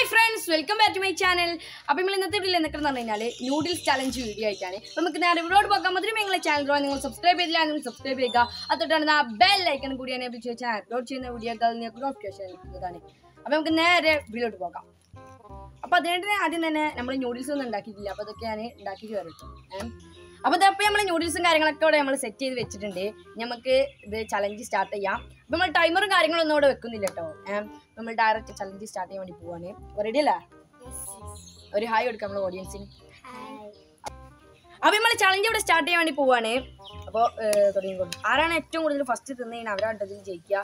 Friends welcome back to my channel അപ്പോൾ നമ്മൾ ഇന്നത്തെ വീഡിയോ എന്തൊക്കെ പറഞ്ഞു കഴിഞ്ഞാൽ നൂഡിൽസ് ചലഞ്ച് വീഡിയോ ആയിട്ടാണ് അപ്പോൾ നമുക്ക് നേരെ ഇവിടോട് പോകാൻ മതി നിങ്ങളെ ചാനൽ നിങ്ങൾ സബ്സ്ക്രൈബ് ചെയ്തില്ല നിങ്ങൾ സബ്സ്ക്രൈബ് ചെയ്യുക അതുകൊണ്ടാണ് ആ ബെൽ ഐക്കൺ കൂടി എനേബിൾ ചെയ്ത് ചാനൽ അപ്ലോഡ് ചെയ്യുന്ന വീഡിയോകൾ നിങ്ങൾക്ക് നോട്ടിഫിക്കേഷൻ ലഭിക്കുന്നതാണ് അപ്പോൾ നമുക്ക് നേരെ വീഡിയോട്ട് പോകാം അപ്പോൾ അതിനായിട്ട് ആദ്യം തന്നെ നമ്മൾ നൂഡിൽസ് ഒന്നും ഉണ്ടാക്കിയിട്ടില്ല അപ്പോൾ അതൊക്കെ ഞാൻ ഉണ്ടാക്കിയിട്ട് വരട്ടെ ഏഹ് അപ്പോൾ ഇതപ്പോൾ നമ്മൾ നൂഡിൽസും കാര്യങ്ങളൊക്കെ ഇവിടെ നമ്മൾ സെറ്റ് ചെയ്ത് വെച്ചിട്ടുണ്ട് നമുക്ക് ഇത് ചലഞ്ച് സ്റ്റാർട്ട് ചെയ്യാം അപ്പോൾ നമ്മൾ ടൈമറും കാര്യങ്ങളൊന്നും ഇവിടെ വെക്കുന്നില്ല കേട്ടോ ഏഹ് നമ്മൾ ഡയറക്റ്റ് ചലഞ്ച് സ്റ്റാർട്ട് ചെയ്യാൻ വേണ്ടി പോവാണ് റെഡി അല്ലേ ഒരു ഹായ് കൊടുക്കാം നമ്മൾ ഓഡിയൻസിന് അപ്പോൾ നമ്മൾ ചലഞ്ച് ഇവിടെ സ്റ്റാർട്ട് ചെയ്യാൻ വേണ്ടി പോവാണ് അപ്പോൾ തുടങ്ങിക്കോളൂ ആരാണ് ഏറ്റവും കൂടുതൽ ഫസ്റ്റ് തിന്നതിന് അവരാണ് ഇതിൽ ജയിക്കുക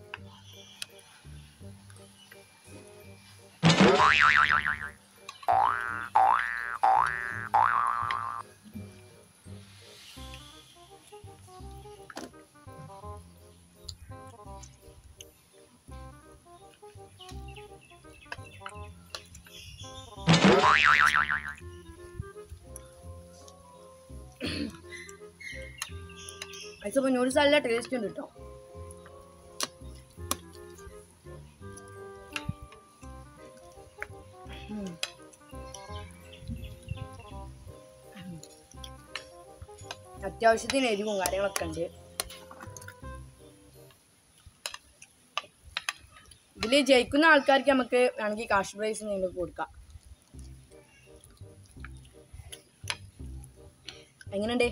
ഐസപ്പോൾ നൂഡിൽസ് നല്ല ടേസ്റ്റ് ഉണ്ട് കേട്ടോ ഉം. അത്യാവശ്യത്തിന് എരിവും കാര്യങ്ങളൊക്കെ ഉണ്ട് ഇതിൽ ജയിക്കുന്ന ആൾക്കാർക്ക് നമുക്ക് വേണമെങ്കിൽ കാഷ് പ്രൈസ് നിങ്ങൾക്ക് കൊടുക്കാം എങ്ങനെയുണ്ട്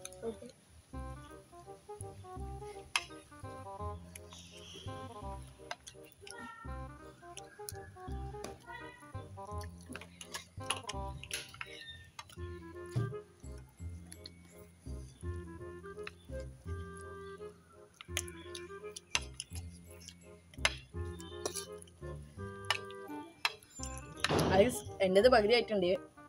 അത് എൻ്റെത് പകുതി ആയിട്ടുണ്ട്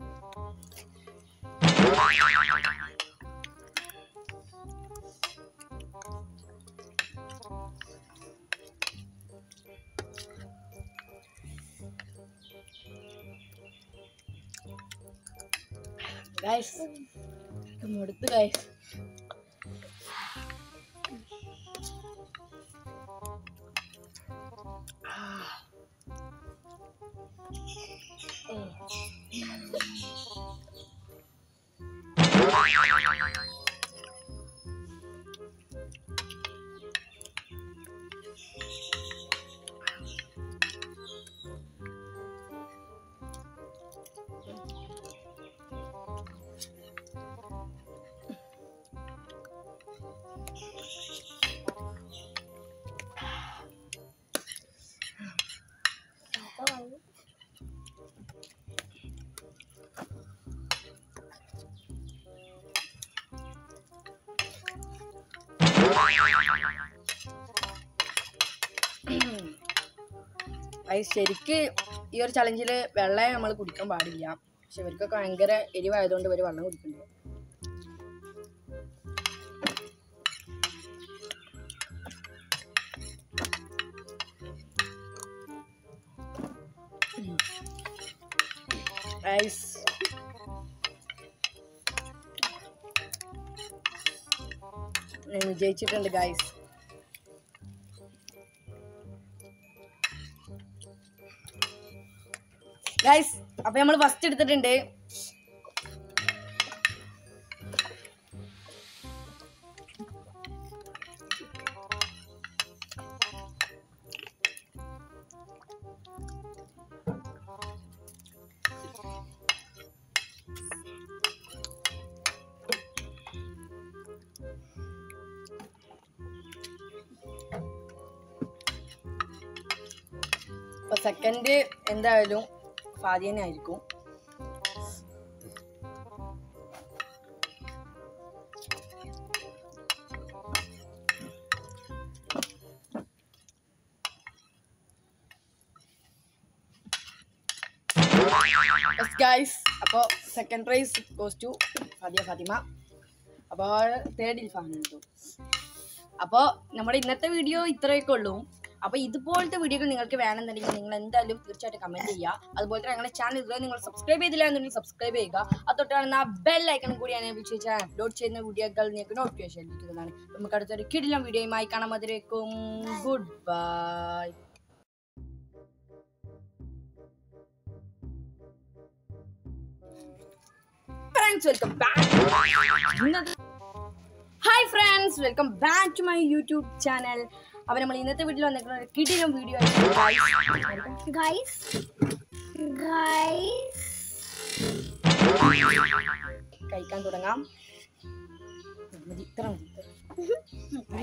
ഗൈസ് മുടുത്ത് ഗൈസ് അത് ശരിക്ക് ഈ ഒരു ചലഞ്ചിൽ വെള്ളം നമ്മൾ കുടിക്കാൻ പാടില്ല പക്ഷെ ഇവർക്കൊക്കെ ഭയങ്കര എരിവായതുകൊണ്ട് ഇവർ വെള്ളം കുടിക്കുന്നുണ്ട് ഐസ് ഞാൻ വിജയിച്ചിട്ടുണ്ട് ഗൈസ് ഗൈസ് അപ്പൊ നമ്മൾ ഫസ്റ്റ് എടുത്തിട്ടുണ്ട് അപ്പൊ സെക്കൻഡ് എന്തായാലും ഫാദിയനെ ആയിരിക്കും ഗൈസ് അപ്പോൾ second prize goes to Fadiya Fathima അപ്പോൾ തേർഡ് ഇൽഫാണ് കേട്ടോ അപ്പോൾ നമ്മുടെ ഇന്നത്തെ വീഡിയോ ഇത്രയൊക്കെ ഉള്ളൂ അപ്പോൾ ഇതുപോലത്തെ വീഡിയോകൾ നിങ്ങൾക്ക് വേണമെന്നുണ്ടെങ്കിൽ നിങ്ങൾ എന്തായാലും തീർച്ചയായിട്ടും കമൻറ്റ് ചെയ്യുക അതുപോലെ തന്നെ ഞങ്ങളുടെ ചാനൽ ഇതുവരെ നിങ്ങൾ സബ്സ്ക്രൈബ് ചെയ്തില്ല എന്നുണ്ടെങ്കിൽ സബ്സ്ക്രൈബ് ചെയ്യുക അതുതൊട്ടാണ് ആ ബെൽ ഐക്കൺ കൂടി ഞാൻ വിളിച്ചാൽ അപ്ലോഡ് ചെയ്യുന്ന വീഡിയോകൾ നിങ്ങൾക്ക് നോട്ടിഫിക്കേഷൻ ലഭിക്കുന്നതാണ് നമുക്ക് അടുത്തൊരു കിടിലം വീഡിയോയുമായി കാണാൻ മതിരേക്കും good bye friends welcome back hi friends welcome back to my YouTube channel അപ്പോൾ നമ്മൾ ഇന്നത്തെ വീട്ടിൽ വന്നിട്ടുള്ള ഒരു കിടിലം വീഡിയോ ഗൈസ് ഗൈസ് കഴിക്കാൻ തുടങ്ങാം മതി, ഇത്ര മതി, ഇത്ര.